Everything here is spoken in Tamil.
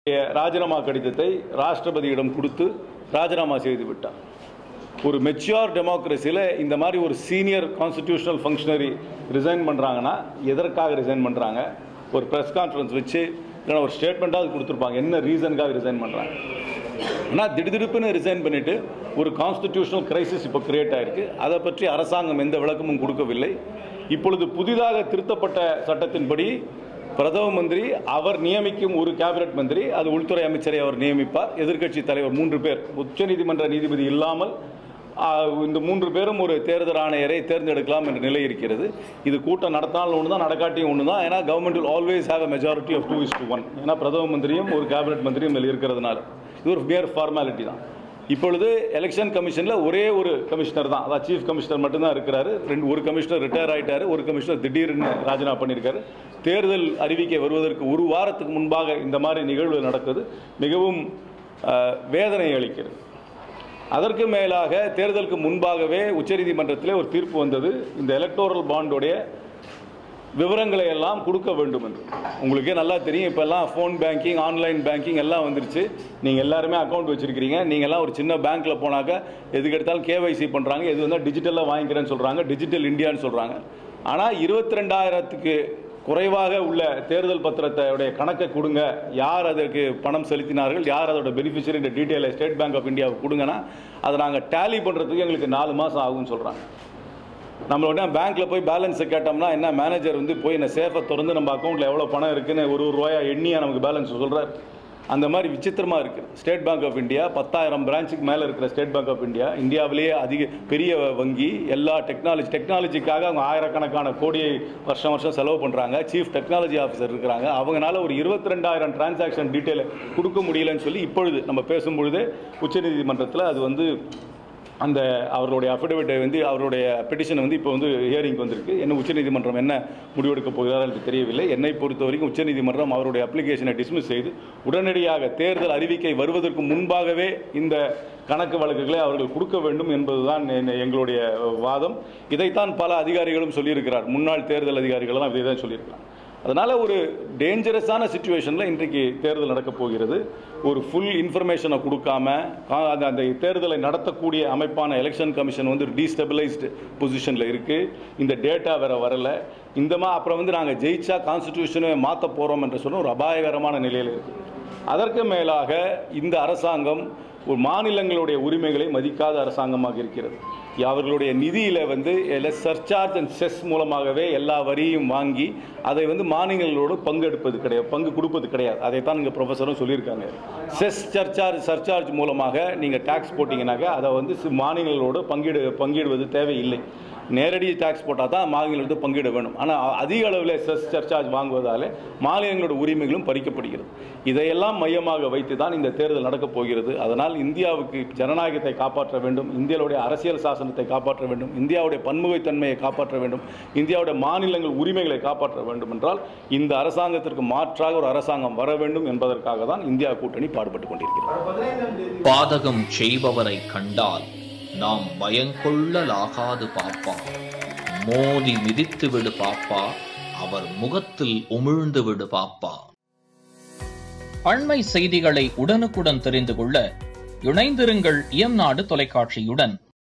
ராஜினாமா கடிதத்தை ராஷ்டிரபதியிடம் கொடுத்து ராஜினாமா செய்து விட்டார் ஒரு மெச்சுவர் டெமோக்ரஸியில் இந்த மாதிரி ஒரு சீனியர் கான்ஸ்டிடியூஷனல் ஃபங்க்ஷனரி ரிசைன் பண்ணுறாங்கன்னா எதற்காக ரிசைன் பண்ணுறாங்க ஒரு ப்ரெஸ் கான்ஃபரன்ஸ் வச்சு இல்லைன்னா ஒரு ஸ்டேட்மெண்ட்டாவது கொடுத்துருப்பாங்க என்ன ரீசனுக்காக ரிசைன் பண்ணுறாங்க ஆனால் திடுதிடுப்புன்னு ரிசைன் பண்ணிட்டு ஒரு கான்ஸ்டிடியூஷனல் கிரைசிஸ் இப்போ கிரியேட் ஆயிருக்கு அதை பற்றி அரசாங்கம் எந்த விளக்கமும் கொடுக்கவில்லை இப்பொழுது புதிதாக திருத்தப்பட்ட சட்டத்தின்படி பிரதம மந்திரி அவர் நியமிக்கும் ஒரு கேபினட் மந்திரி அது உள்துறை அமைச்சரை அவர் நியமிப்பார் எதிர்க்கட்சி தலைவர் மூன்று பேர் உச்சநீதிமன்ற நீதிபதி இல்லாமல் ஆ, இந்த மூன்று பேரும் ஒரு தேர்தல் ஆணையரை தேர்ந்தெடுக்கலாம் என்ற நிலை இருக்கிறது இது கூட்டம் நடத்தினாலும் ஒன்று தான் நடக்காட்டியும் ஒன்று தான் ஏன்னா government will always have a majority of two is to one ஏன்னா பிரதம மந்திரியும் ஒரு கேபினட் மந்திரியும் இதில் இருக்கிறதுனால இது ஒரு மியர் ஃபார்மாலிட்டி தான் இப்பொழுது எலெக்ஷன் கமிஷனில் ஒரே ஒரு கமிஷனர் தான் அதான் சீஃப் கமிஷனர் மட்டும்தான் இருக்கிறாரு ரெண்டு ஒரு கமிஷனர் ரிட்டையர் ஆயிட்டாரு ஒரு கமிஷனர் திடீர்னு ராஜினாமா பண்ணியிருக்காரு தேர்தல் அறிவிக்கை வருவதற்கு ஒரு வாரத்துக்கு முன்பாக இந்த மாதிரி நிகழ்வு நடக்குது மிகவும் அஹ், வேதனை அளிக்கிறது அதற்கு மேலாக தேர்தலுக்கு முன்பாகவே உச்சநீதிமன்றத்திலே ஒரு தீர்ப்பு வந்தது இந்த எலக்டோரல் பாண்டுடைய விவரங்களை எல்லாம் கொடுக்க வேண்டும் என்று உங்களுக்கே நல்லா தெரியும் இப்போ எல்லாம் ஃபோன் பேங்கிங் ஆன்லைன் பேங்கிங் எல்லாம் வந்துருச்சு நீங்கள் எல்லாருமே அக்கௌண்ட் வச்சிருக்கிறீங்க நீங்கள் எல்லாம் ஒரு சின்ன பேங்க்கில் போனாக்க எதுக்கு எடுத்தாலும் கேவைசி பண்ணுறாங்க எது வந்தால் டிஜிட்டலாக வாங்கிக்கிறேன்னு சொல்கிறாங்க டிஜிட்டல் இந்தியான்னு சொல்கிறாங்க ஆனால் இருபத்தி ரெண்டாயிரத்துக்கு குறைவாக உள்ள தேர்தல் பத்திரத்தையுடைய கணக்கை கொடுங்க யார் அதற்கு பணம் செலுத்தினார்கள் யார் அதோட பெனிஃபிஷரி டீட்டெயிலை ஸ்டேட் பேங்க் ஆஃப் இந்தியாவுக்கு கொடுங்கன்னா அதை நாங்கள் டேலி பண்ணுறதுக்கு எங்களுக்கு நாலு மாதம் ஆகும்னு சொல்கிறாங்க நம்மளோட பேங்க்ல போய் பேலன்ஸை கேட்டோம்னா என்ன மேனேஜர் வந்து போய் என்ன சேஃபை திறந்து நம்ம அக்கௌண்ட்ல எவ்வளோ பணம் இருக்குன்னு ஒரு ஒரு ரூபாயா எண்ணியா நமக்கு பேலன்ஸ் சொல்றாரு அந்த மாதிரி விசித்திரமா இருக்கு ஸ்டேட் பேங்க் ஆஃப் இந்தியா பத்தாயிரம் பிரான்ச்சுக்கு மேலே இருக்கிற ஸ்டேட் பேங்க் ஆஃப் இந்தியா இந்தியாவிலேயே அதிக பெரிய வங்கி எல்லா டெக்னாலஜி டெக்னாலஜிக்காக அவங்க ஆயிரக்கணக்கான கோடியை வருஷம் வருஷம் செலவு பண்ணுறாங்க சீஃப் டெக்னாலஜி ஆஃபீஸர் இருக்கிறாங்க அவங்கனால ஒரு இருபத்தி ரெண்டாயிரம் டிரான்சாக்ஷன் டீட்டெயில் கொடுக்க முடியலன்னு சொல்லி இப்பொழுது நம்ம பேசும்பொழுது உச்சநீதிமன்றத்தில் அது வந்து அந்த அவருடைய அஃபிடவிட்டை வந்து அவருடைய பெட்டிஷன் வந்து இப்போ வந்து ஹியரிங் வந்திருக்கு என்ன உச்சநீதிமன்றம் என்ன முடிவெடுக்க போகிறார் எனக்கு தெரியவில்லை என்னை பொறுத்த வரைக்கும் உச்சநீதிமன்றம் அவருடைய அப்ளிகேஷனை டிஸ்மிஸ் செய்து உடனடியாக தேர்தல் அறிவிக்கை வருவதற்கு முன்பாகவே இந்த கணக்கு வழக்குகளை அவர்கள் கொடுக்க வேண்டும் என்பதுதான் எ- எங்களுடைய வாதம் இதைத்தான் பல அதிகாரிகளும் சொல்லியிருக்கிறார் முன்னாள் தேர்தல் அதிகாரிகளெல்லாம் இதை தான் சொல்லியிருக்கிறார் அதனால ஒரு டேஞ்சரஸான சுச்சுவேஷனில் இன்றைக்கு தேர்தல் நடக்க போகிறது ஒரு ஃபுல் இன்ஃபர்மேஷனை கொடுக்காம கா- அந்த அந்த தேர்தலை நடத்தக்கூடிய அமைப்பான எலெக்ஷன் கமிஷன் வந்து டீஸ்டபிளைஸ்டு பொசிஷனில் இருக்கு இந்த டேட்டா வேற வரல இந்த மா அப்புறம் வந்து நாங்கள் ஜெயிச்சா கான்ஸ்டிடியூஷனை மாற்ற போகிறோம் என்று சொன்ன ஒரு அபாயகரமான நிலையில் இருக்கு அதற்கு மேலாக இந்த அரசாங்கம் ஒரு மாநிலங்களுடைய உரிமைகளை மதிக்காத அரசாங்கமாக இருக்கிறது அவர்களுடைய நிதியில வந்து சர்சார்ஜ் அண்ட் செஸ் மூலமாகவே எல்லா வரியும் வாங்கி அதை வந்து மாநிலங்களோடு பங்கெடுப்பது கிடையாது பங்கு கொடுப்பது கிடையாது அதைத்தான் இங்கே ப்ரொஃபஸரும் சொல்லியிருக்காங்க செஸ் சர்சார்ஜ் சர்சார்ஜ் மூலமாக நீங்கள் டாக்ஸ் போட்டிங்கனாக்க அதை வந்து சி- மாநிலங்களோடு பங்கிடு பங்கிடுவது தேவையில்லை நேரடி டாக்ஸ் போட்டால் தான் மாநிலங்களுக்கு பங்கிட வேணும் ஆனால் அதிக அளவில் செஸ் சர்சார்ஜ் வாங்குவதாலே மாநிலங்களோட உரிமைகளும் பறிக்கப்படுகிறது இதையெல்லாம் மையமாக வைத்து தான் இந்த தேர்தல் நடக்கப் போகிறது அதனால் இந்தியாவுக்கு ஜனநாயகத்தை காப்பாற்ற வேண்டும் இந்தியாவுடைய அரசியல் சாசனத்தை காப்பாற்ற வேண்டும் இந்தியாவுடைய பன்முகத்தன்மையை காப்பாற்ற வேண்டும் இந்தியாவுடைய மாநிலங்கள் உரிமைகளை காப்பாற்ற வேண்டும் என்றால் இந்த அரசாங்கத்திற்கு மாற்றாக ஒரு அரசாங்கம் வர வேண்டும் என்பதற்காக தான் இந்தியா கூட்டணி பாடுபட்டுக் கொண்டிருக்கிறது பாதகம் செய்பவரை கண்டால் நாம் பயங்கொள்ளலாகாது பாப்பா மோதி மிதித்து விடு பாப்பா அவர் முகத்தில் உமிழ்ந்து விடு பாப்பா அண்மை செய்திகளை உடனுக்குடன் தெரிந்து கொள்ள இணைந்திருங்கள் இயம்நாடு தொலைக்காட்சியுடன்